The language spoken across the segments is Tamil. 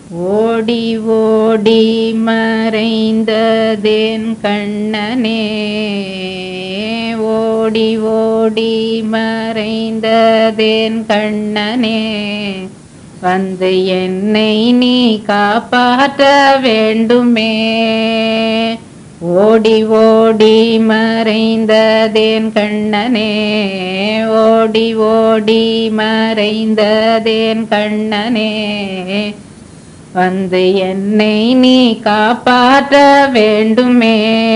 ஓடி ஓடி மறைந்ததேன் கண்ணனே ஓடி ஓடி மறைந்ததேன் கண்ணனே வந்து என்னை நீ காப்பாற்ற வேண்டுமே ஓடி ஓடி மறைந்ததேன் கண்ணனே ஓடி ஓடி மறைந்ததேன் கண்ணனே வந்து என்னை நீ காப்பாற்ற வேண்டுமே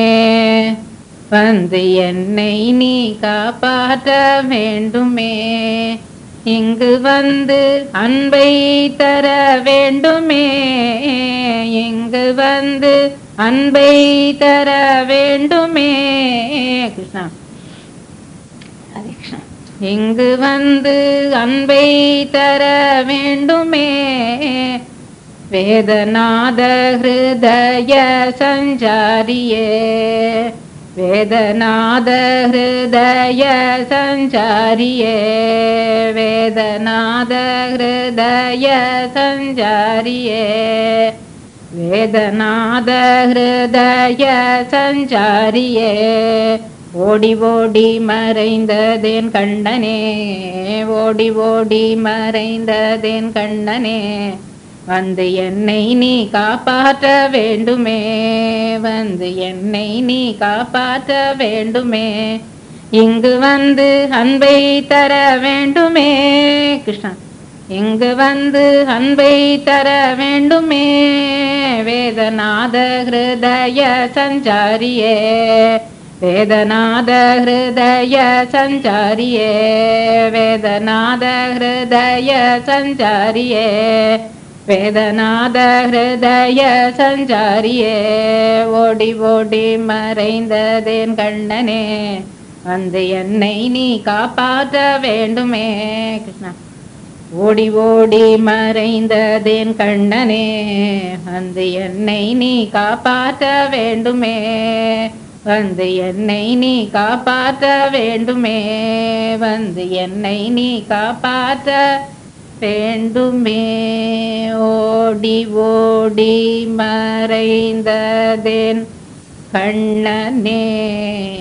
வந்து என்னை நீ காப்பாற்ற வேண்டுமே இங்கு வந்து அன்பை தர வேண்டுமே இங்கு வந்து அன்பை தர வேண்டுமே கிருஷ்ணா ஹரே கிருஷ்ணா இங்கு வந்து அன்பை தர வேண்டுமே வேதநாத ஹிருதய சஞ்சாரியே வேதநாத ஹிருதய சஞ்சாரியே வேதநாத ஹிருதய சஞ்சாரியே வேதநாத ஹிருதய சஞ்சாரியே ஓடி ஓடி மறைந்ததேன் கண்ணனே ஓடி ஓடி மறைந்ததேன் கண்ணனே வந்து என்னை நீ காப்பாற்ற வேண்டுமே வந்து என்னை நீ காப்பாற்ற வேண்டுமே இங்கு வந்து அன்பை தர வேண்டுமே கிருஷ்ணா இங்கு வந்து அன்பை தர வேண்டுமே வேதநாத ஹிருதய சஞ்சாரியே வேதநாத ஹிருதய சஞ்சாரியே வேதநாத ஹிருதய சஞ்சாரியே வேதநாத ஹிருதய சஞ்சாரியே ஓடி ஓடி மறைந்ததேன் கண்ணனே வந்து என்னை நீ காப்பாற்ற வேண்டுமே கிருஷ்ணா ஓடி ஓடி மறைந்ததேன் கண்ணனே வந்து என்னை நீ காப்பாற்ற வேண்டுமே வந்து என்னை நீ காப்பாற்ற வேண்டுமே வந்து என்னை நீ காப்பாற்ற வேண்டுமே ஓடி ஓடி மறைந்ததேன் கண்ணனே